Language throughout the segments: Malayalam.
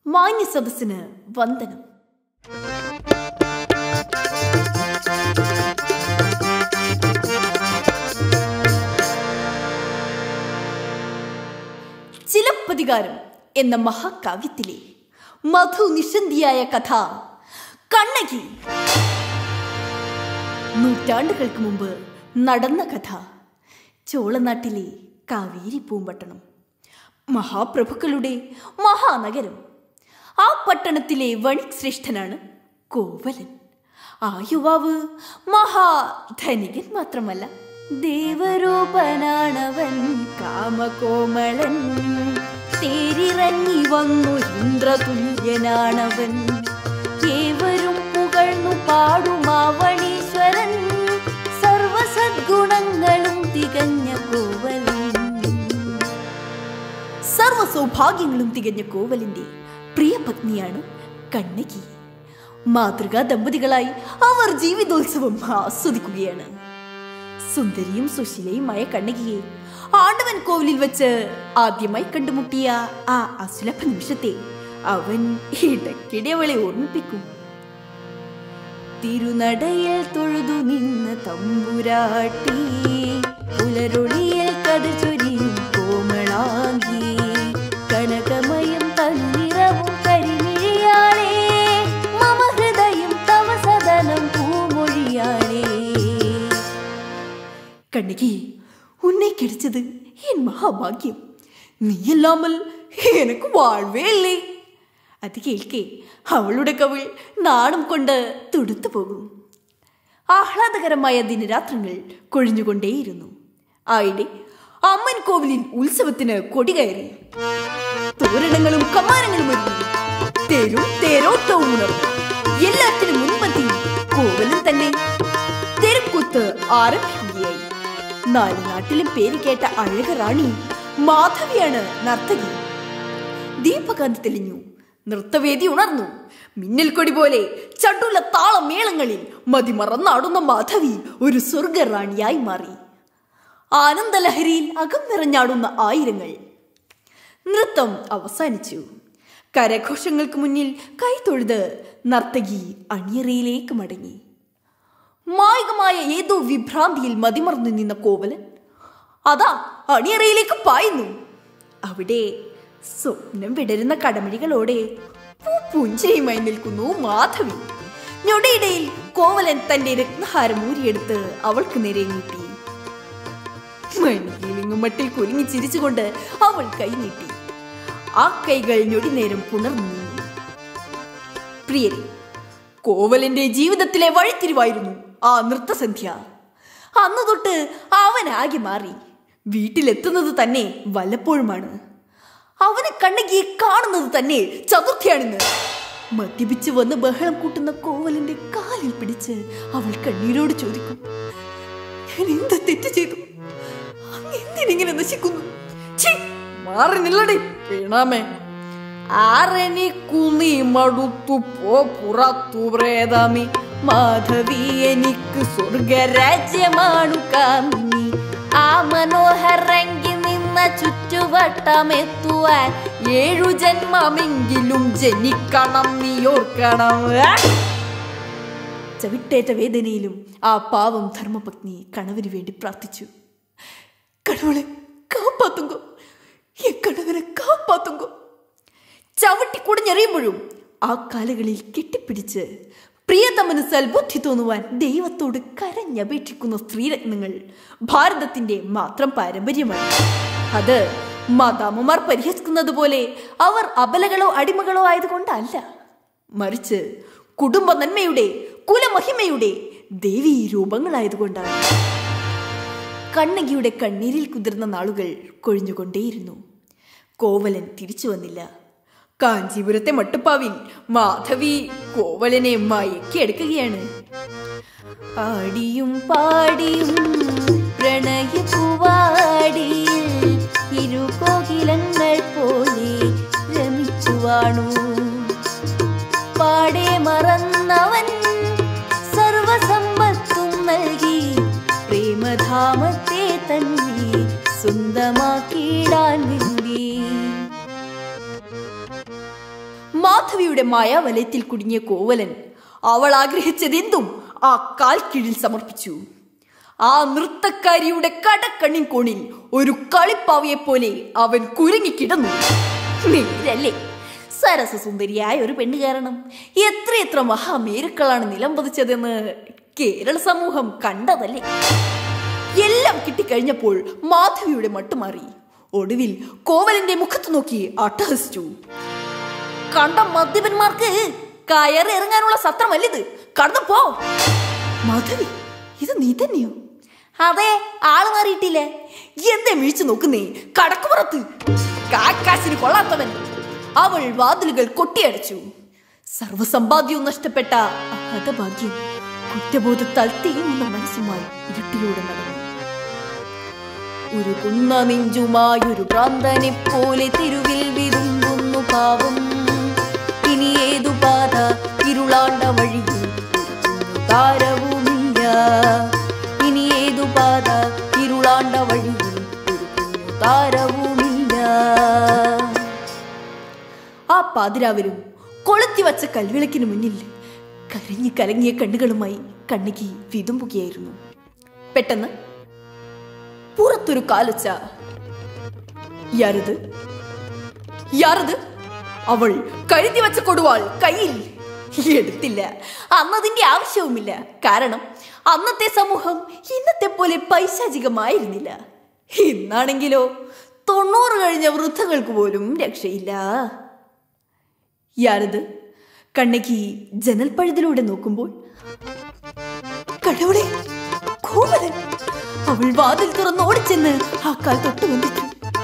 മാന്യ സദസ്സിന് വന്ദനം ചിലപ്പതികാരം എന്ന മഹാകാവ്യത്തിലെ മധു നിഷന്ധിയായ കഥ കണ്ണകി നൂറ്റാണ്ടുകൾക്ക് മുമ്പ് നടന്ന കഥ ചോളനാട്ടിലെ കാവേരി പൂമ്പട്ടണം മഹാപ്രഭുക്കളുടെ മഹാനഗരം ആ പട്ടണത്തിലെ വണിക് ശ്രേഷ്ഠനാണ് കോവലൻ ആ യുവാവ് മഹാധനികൻ മാത്രമല്ല ദേവരൂപനാണവൻ കാമകോമളൻ തേരിറങ്ങി വന്നു ഇന്ദ്രതുല്യനാണവൻ ഏവരും പുകഴ്ന്നു പാടുമാവണീശ്വരൻ സർവസദ്ഗുണങ്ങളും തികഞ്ഞ കോവലൻ സർവ സൗഭാഗ്യങ്ങളും തികഞ്ഞ കോവലിന്റെ പ്രിയ പത്നിയാണ് കണ്ണകി മാതൃകാ ദമ്പതികളായി അവർ ജീവിതോത്സവം ആസ്വദിക്കുകയാണ് സുന്ദരിയും സുശീലയുമായ കണ്ണകിയെ ആണ്ടവൻ കോവിലിൽ വെച്ച് ആദ്യമായി കണ്ടുമുട്ടിയ ആ അസുലഭ നിമിഷത്തെ അവൻ ഇടയ്ക്കിടെ അവളെ ഓർമ്മിപ്പിക്കും തിരുനടയിൽ തൊഴുതു നിന്ന് തമ്പുരാട്ടി പുലരൊളിയിൽ കടുചൊരിയും കോമളാങ്കി കനകമയം തന്നിറവും കരിമിഴിയാളേ മമ ഹൃദയം തവ സദനം പൂമൊഴിയാളേ കണ്ണകി ഉന്നെ கிடைச்சது என் മഹാഭാഗ്യം നീയല്ലാമൽ എനക്ക് വാഴ്വേ ഇല്ലേ അത് കേൾക്കേ അവളുടെ കവിൾ നാണം കൊണ്ട് തുടുത്തു പോകും ആഹ്ലാദകരമായ ദിനരാത്രങ്ങൾ കൊഴിഞ്ഞുകൊണ്ടേയിരുന്നു ആയിടെ അമ്മൻ കോവിലിൽ ഉത്സവത്തിന് കൊടി കയറി തോരണങ്ങളും കമാനങ്ങളും ഒരുങ്ങി തേരും തേരോട്ടവും ഉണർന്നു എല്ലാത്തിനും മുൻപന്തി കോവലൻ തന്നെ തെരുക്കൂത്ത് ആരംഭിക്കുകയായി നാല് നാട്ടിലും പേര് കേട്ട അഴക റാണി മാധവിയാണ് നർത്തകി ദീപകാന്തി തെളിഞ്ഞു നൃത്തവേദി ഉണർന്നു മിന്നൽ കൊടി പോലെ ചടുല താളമേളങ്ങളിൽ മതിമറന്നാടുന്ന മാധവി ഒരു സ്വർഗറാണിയായി മാറി ആനന്ദലഹരിയിൽ അകം നിറഞ്ഞാടുന്ന ആയിരങ്ങൾ നൃത്തം അവസാനിച്ചു കരഘോഷങ്ങൾക്ക് മുന്നിൽ കൈതൊഴുത് നർത്തകി അണിയറയിലേക്ക് മടങ്ങി മായികമായ ഏതോ വിഭ്രാന്തിയിൽ മതിമറന്നു നിന്ന കോവലൻ അതാ അണിയറയിലേക്ക് പായുന്നു അവിടെ സ്വപ്നം വിടരുന്ന കടമഴികളോടെ പുഞ്ചിരിയുമായി നിൽക്കുന്നു മാധവി ഞൊടിയിടയിൽ കോവലൻ തന്റെ രത്നഹാരം ഊരിയെടുത്ത് അവൾക്ക് നേരെ നീട്ടി മണിയിലിങ്ങും മട്ടിൽ കുലുങ്ങി ചിരിച്ചുകൊണ്ട് അവൾ കൈ നീട്ടി ആ കൈകൾ ഞൊടി നേരം പുണർന്നു നിന്നു പ്രിയരെ കോവലന്റെ ജീവിതത്തിലെ വഴിത്തിരിവായിരുന്നു ആ നൃത്തസന്ധ്യ അന്നു തൊട്ട് അവനാകെ മാറി വീട്ടിലെത്തുന്നത് തന്നെ വല്ലപ്പോഴുമാണ് അവനെ കണ്ണകിയെ കാണുന്നത് തന്നെ ചതുർത്ഥിയാണെന്ന് മദ്യപിച്ച് വന്ന് ബഹളം കൂട്ടുന്ന കോവലന്റെ കാലിൽ പിടിച്ച് അവൾ കണ്ണീരോട് ചോദിക്കും ഞാൻ എന്ത് തെറ്റ് ചെയ്തു അങ്ങ് എന്തിനിങ്ങനെ നശിക്കുന്നു ഛീ, മാറി നില്ലടി വീണാമേ ആരെനിക്കു നീ മടുത്തു പോ പുറത്തു പ്രേതമി മാധവി എനിക്ക് സ്വർഗരാജ്യമാണു കാന്നി ആ മനോഹരങ്കി നിന്ന ചുറ്റുവട്ടമെത്തുവാൻ ഏഴു ജന്മമെങ്കിലും ജനിക്കണം നീ ഓർക്കണം ആ! ചവിട്ടേറ്റ വേദനയിലും ആ പാവം ധർമ്മപത്നി കണവന് വേണ്ടി പ്രാർത്ഥിച്ചു കടവളെ കാപ്പാത്തുങ്കോ ഈ കടവനെ കാപ്പാത്തുങ്കോ ചവിട്ടി കുടിഞ്ഞെറിയുമ്പോഴും ആ കാലുകളിൽ കെട്ടിപ്പിടിച്ച് പ്രിയതമന് സൽബുദ്ധി തോന്നുവാൻ ദൈവത്തോട് കരഞ്ഞപേക്ഷിക്കുന്ന സ്ത്രീരത്നങ്ങൾ ഭാരതത്തിന്റെ മാത്രം പാരമ്പര്യമാണ് അത് മാതാമ്മമാർ പരിഹസിക്കുന്നത് പോലെ അവർ അബലകളോ അടിമകളോ ആയതുകൊണ്ടല്ല മറിച്ച് കുടുംബ നന്മയുടെ കുലമഹിമയുടെ ദേവീ രൂപങ്ങളായതുകൊണ്ടാണ് കണ്ണകിയുടെ കണ്ണീരിൽ കുതിർന്ന നാളുകൾ കൊഴിഞ്ഞുകൊണ്ടേയിരുന്നു കോവലൻ തിരിച്ചു വന്നില്ല കാഞ്ചീപുരത്തെ മട്ടുപ്പാവിൽ മാധവി കോവലനെ മയക്കിയെടുക്കുകയാണ് ആടിയും പാടിയും പ്രണയപ്പുവാടിയിൽ ഇരുകോകിലങ്ങൾ പോലെ രമിച്ചു വാണു പാടെ മറന്നവൻ സർവസമ്പത്തും നൽകി പ്രേമധാമത്തെ തന്നെ സ്വന്തമാക്കിയിടാൻ വേണ്ടി മാധവിയുടെ മായാവലയത്തിൽ കുടുങ്ങിയ കോവലൻ അവൾ ആഗ്രഹിച്ചതെന്തും ആ കാൽ കീഴിൽ സമർപ്പിച്ചു ആ നൃത്തക്കാരിയുടെ കടക്കണ്ണിൻ കോണിൽ ഒരു കളിപ്പാവയെ പോലെ അവൻ കുരുങ്ങിക്കിടന്നു നേരല്ലേ സരസസുന്ദരിയായ ഒരു പെണ്ണ് കാരണം എത്രയെത്ര മഹാമേരുക്കളാണ് നിലം പതിച്ചതെന്ന് കേരള സമൂഹം കണ്ടതല്ലേ എല്ലാം കിട്ടിക്കഴിഞ്ഞപ്പോൾ മാധവിയുടെ മട്ടുമാറി ഒടുവിൽ കോവലന്റെ മുഖത്ത് നോക്കി അട്ടഹസിച്ചു കണ്ട മദ്യപന്മാർക്ക് കയറി ഇറങ്ങാനുള്ള സത്രമല്ലിത് കടന്നു പോ മാധവി ഇത് നീ തന്നെയോ അതെ ആള് മാറിയിട്ടില്ലേ എന്തേ വീഴ്ച നോക്കുന്നേ കടക്കുപുറത്ത് കാക്കാശിന് കൊള്ളാത്തവൻ അവൾ വാതിലുകൾ കൊട്ടിയടച്ചു സർവസമ്പാദ്യവും നഷ്ടപ്പെട്ട ഹതഭാഗ്യം കുറ്റബോധത്താൽ തേങ്ങുന്ന മനസ്സുമായി ഇരുട്ടിലൂടെ നടന്നു ഒരു കുന്ന നെഞ്ചുമായൊരു ഭ്രാന്തനെ പോലെ തെരുവിൽ വിരുമ്പുന്നു പാവം ഇനി ഏതു പാത ഇരുളാണ്ട വഴിയിൽ ഒരു താരവുമില്ല ഇനി ഏതു പാത ഇരുളാണ്ട വഴിയിൽ ഒരു കുഞ്ഞു താരവുമില്ല ആ പാതിരാവിലും കൊളുത്തി വച്ച കൽവിളക്കിന് മുന്നിൽ കരഞ്ഞു കലങ്ങിയ കണ്ണുകളുമായി കണ്ണകി വിതുമ്പുകയായിരുന്നു പെട്ടെന്ന് പുറത്തൊരു കാലൊച്ച യാരത് യാരത് അവൾ കഴുതി വെച്ച കൊടുവാൾ കയ്യിൽ എടുത്തില്ല അന്നതിന്റെ ആവശ്യവുമില്ല കാരണം അന്നത്തെ സമൂഹം ഇന്നത്തെ പോലെ പൈശാചികമായിരുന്നില്ല ഇന്നാണെങ്കിലോ തൊണ്ണൂറ് കഴിഞ്ഞ വൃദ്ധങ്ങൾക്ക് പോലും രക്ഷയില്ല യാരത് കണ്ണകി ജനൽപ്പഴുതിലൂടെ നോക്കുമ്പോൾ കടവളെ കോമലൻ അവൾ വാതിൽ തുറന്ന് ഓടിച്ചെന്ന് ആ കാൽ തൊട്ട് വന്നിട്ടു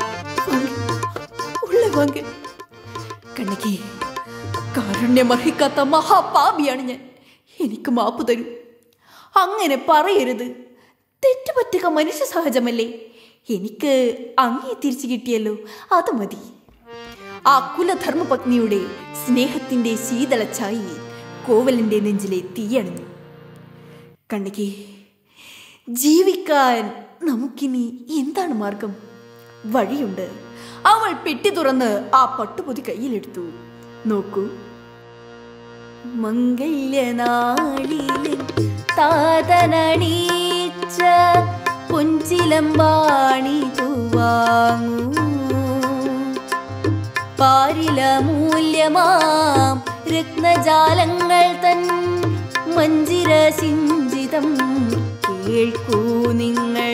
ഉള്ള വാങ്ങ് കണ്ണകി കാരുണ്യമർഹിക്കാത്ത മഹാപാപിയാണ് ഞാൻ എനിക്ക് മാപ്പ് തരൂ അങ്ങനെ പറയരുത് തെറ്റുപറ്റുക മനുഷ്യ സഹജമല്ലേ എനിക്ക് അങ്ങേ തിരിച്ചു കിട്ടിയല്ലോ അത് മതി ആ കുലധർമ്മപത്നിയുടെ സ്നേഹത്തിന്റെ ശീതള ഛായി കോവലിന്റെ നെഞ്ചിലെ തീയണിഞ്ഞു കണ്ണകി ജീവിക്കാൻ നമുക്കിനി എന്താണ് മാർഗം വഴിയുണ്ട് അവൾ പെട്ടി തുറന്ന് ആ പട്ടുപൊതി കയ്യിലെടുത്തു നോക്കൂ മംഗല്യനാളിലെ താതനണീച്ച പൊഞ്ചിലമ്പാണി വാങ്ങൂ പാരില മൂല്യമാം രത്നജാലങ്ങൾ തൻ മഞ്ജിര സിഞ്ചിതം കേൾക്കൂ നിങ്ങൾ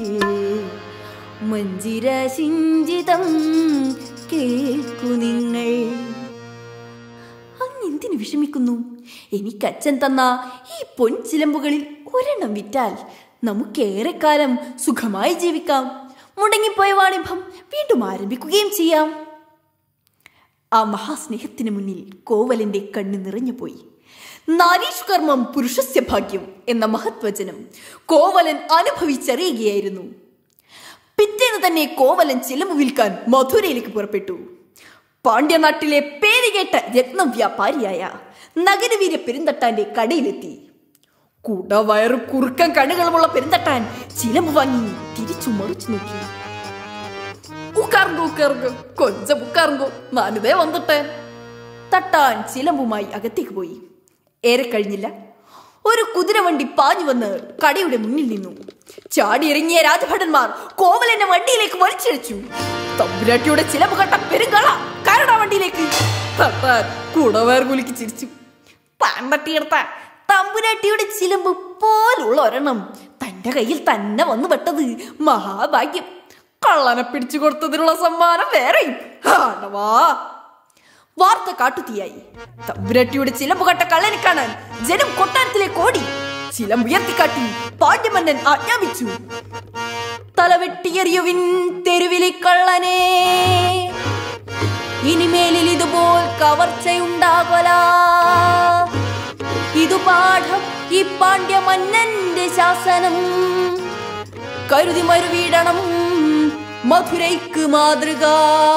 മഞ്ജിര സിഞ്ചിതം കേൾക്കൂ നിങ്ങൾ അങ്ങെന്തിനു വിഷമിക്കുന്നു എനിക്ക് അച്ഛൻ തന്ന ഈ പൊൻചിലമ്പുകളിൽ ഒരെണ്ണം വിറ്റാൽ നമുക്കേറെക്കാലം സുഖമായി ജീവിക്കാം മുടങ്ങിപ്പോയ വാണിഭം വീണ്ടും ആരംഭിക്കുകയും ചെയ്യാം ആ മഹാസ്നേഹത്തിന് മുന്നിൽ കോവലന്റെ കണ്ണ് നിറഞ്ഞുപോയി നാരീഷ് കർമ്മം പുരുഷസ്യ ഭാഗ്യം എന്ന മഹത്വചനം കോവലൻ അനുഭവിച്ചറിയുകയായിരുന്നു പിറ്റേന്ന് തന്നെ കോവലൻ ചിലമ്പ് വിൽക്കാൻ മധുരയിലേക്ക് പുറപ്പെട്ടു പാണ്ഡ്യനാട്ടിലെ പേരുകേട്ട രത്നവ്യാപാരിയായ നഗരവീര പെരുന്തട്ടാന്റെ കടയിലെത്തി കുടവയറും കുറുക്കൻ കണ്ണുകളുമുള്ള പെരുന്തട്ടാൻ ചിലമ്പ് വാങ്ങി തിരിച്ചു മറിച്ചു നോക്കി ഉക്കാറുങ്കോ ഉക്കാറുങ്കോ കൊഞ്ചം ഉക്കാറുങ്കോ നാനിതേ വന്നിട്ടേ തട്ടാൻ ചിലമ്പുമായി അകത്തേക്ക് പോയി ഏറെ കഴിഞ്ഞില്ല ഒരു കുതിരവണ്ടി പാഞ്ഞു വന്ന് കടയുടെ മുന്നിൽ നിന്നു ചാടിയിറങ്ങിയ രാജഭടന്മാർ കോവലന്റെ വണ്ടിയിലേക്ക് വലിച്ചിഴച്ചു തമ്പുരാട്ടിയുടെ ചിലമ്പ് കട്ട പെരുങ്കള കരട വണ്ടിയിലേക്ക് തട്ടാൻ കുടവേർ കുലുക്കി ചിരിച്ചു പാമ്പട്ടിയെടുത്ത തമ്പുരാട്ടിയുടെ ചിലമ്പ് പോലുള്ള ഒരെണ്ണം തന്റെ കയ്യിൽ തന്നെ വന്നു പെട്ടത് മഹാഭാഗ്യം കള്ളനെ പിടിച്ചു കൊടുത്തതിനുള്ള സമ്മാനം വേറെയും ആണവാ വാർത്ത കാട്ടുതീയായി തമ്പുരാട്ടിയുടെ ചിലമ്പ് കട്ട കള്ളനെ കാണാൻ ജനം കൊട്ടാരത്തിലേക്ക് ഓടി ചിലമ്പുയർത്തിക്കാട്ടി പാണ്ഡ്യമന്നൻ ആജ്ഞാപിച്ചു തലവെട്ടിയെറിയുവിൻ തെരുവിലി കള്ളനെ ഇനിമേലിൽ ഇതുപോൽ കവർച്ചയുണ്ടാകൊല ഇതു പാഠം ഈ പാണ്ഡ്യമന്നന്റെ ശാസനം കരുതി മരുവീടണം മധുരയ്ക്ക് മാതൃക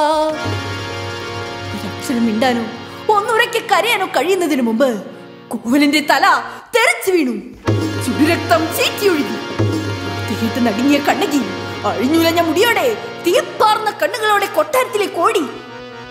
ഒരക്ഷരം മിണ്ടാനോ ഒന്നുറയ്ക്ക് കരയാനോ കഴിയുന്നതിനു മുമ്പ് കോവലിന്റെ തല തെറിച്ചു വീണു ചുടുരക്തം ചീറ്റിയൊഴുകി തീയിട്ട് നടുങ്ങിയ കണ്ണകി അഴിഞ്ഞുലഞ്ഞ മുടിയോടെ തീർപ്പാർന്ന കണ്ണുകളോടെ കൊട്ടാരത്തിലേക്ക് ഓടി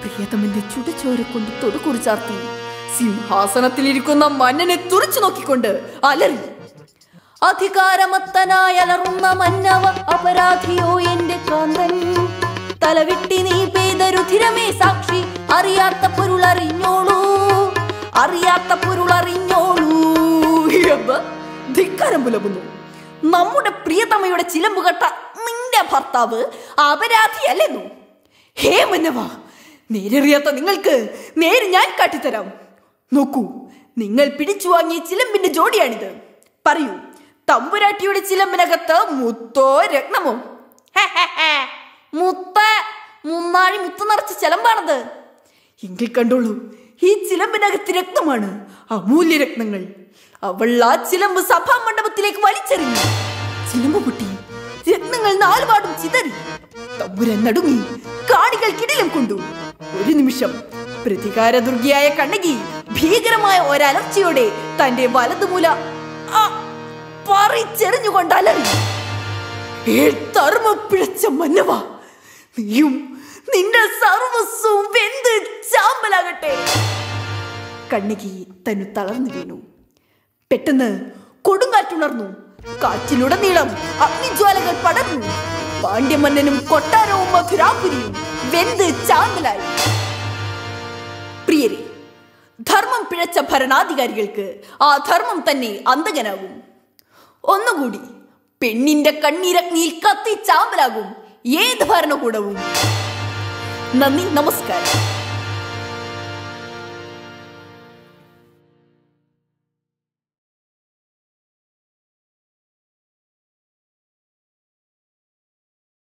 പ്രിയതമന്റെ ചുടുചോര കൊണ്ട് തൊടുകുറി ചാർത്തി സിംഹാസനത്തിലിരിക്കുന്ന മന്നനെ തുറച്ചു നോക്കിക്കൊണ്ട് അലറി അധികാരമത്തനായി അലറുന്ന മന്നവ അപരാധിയോ എന്റെ കാന്തൻ തലവിട്ടി നീ പെയ്ത രുധിരമേ സാക്ഷി അറിയാത്ത പൊരുൾ അറിഞ്ഞോളൂ അറിയാത്ത പൊരുൾ അറിഞ്ഞോളൂ എന്ന് ധിക്കാരം പുലമ്പുന്നു നമ്മുടെ പ്രിയതമയുടെ ചിലമ്പ് കെട്ട നിന്റെ ഭർത്താവ് അപരാധിയല്ലെന്നു ഹേ മന്നവ നേരറിയാത്ത നിങ്ങൾക്ക് നേര് ഞാൻ കാട്ടിത്തരാം നോക്കൂ നിങ്ങൾ പിടിച്ചു വാങ്ങിയ ചിലമ്പിന്റെ ജോഡിയാണിത് പറയൂ തമ്പുരാട്ടിയുടെ ചിലമ്പിനകത്ത് മുത്തോ രത്നമോ ഹെ, ഹെ, ഹെ. മുത്ത് മുന്നാഴി മുത്ത് നിറച്ച ചിലമ്പാണത് എങ്കിൽ കണ്ടോളൂ ഈ ചിലമ്പിനകത്ത് രക്തമാണ് അമൂല്യ രത്നങ്ങൾ അവൾ ആ ചിലമ്പ് സഭാ മണ്ഡപത്തിലേക്ക് വലിച്ചെറിഞ്ഞു ചിലമ്പ് പൊട്ടി രത്നങ്ങൾ നാലുപാടും ചിതറി തമ്പുരൻ നടുങ്ങി കാണികൾ കിടിലം കൊണ്ടു ഒരു നിമിഷം പ്രതികാര ദുർഗിയായ കണ്ണകി ഭീകരമായ ഒരലർച്ചയോടെ തന്റെ വലതുമൂല ആ, പറിച്ചെറിഞ്ഞുകൊണ്ട് അലറി ഏഴ്ത്തർമ്മ പിഴച്ച മന്നവ നീയും നിന്റെ സർവസ്വവും വെന്ത് ചാമ്പലാകട്ടെ കണ്ണകി തന്നു തളർന്നു വീണു പെട്ടെന്ന് കൊടുങ്കാറ്റുണർന്നു കാറ്റിലുടനീളം അഗ്നിജ്വാലകൾ പടർന്നു പാണ്ഡ്യമന്നനും കൊട്ടാരവും മധുരാപുരിയും വെന്ത് ചാമ്പലായി പ്രിയരെ ധർമ്മം പിഴച്ച ഭരണാധികാരികൾക്ക് ആ ധർമ്മം തന്നെ അന്തകനാകും ഒന്നുകൂടി പെണ്ണിന്റെ കണ്ണീരഗ്നിയിൽ കത്തി ചാമ്പലാകും ഏത് ഭരണകൂടവും നന്ദി നമസ്കാരം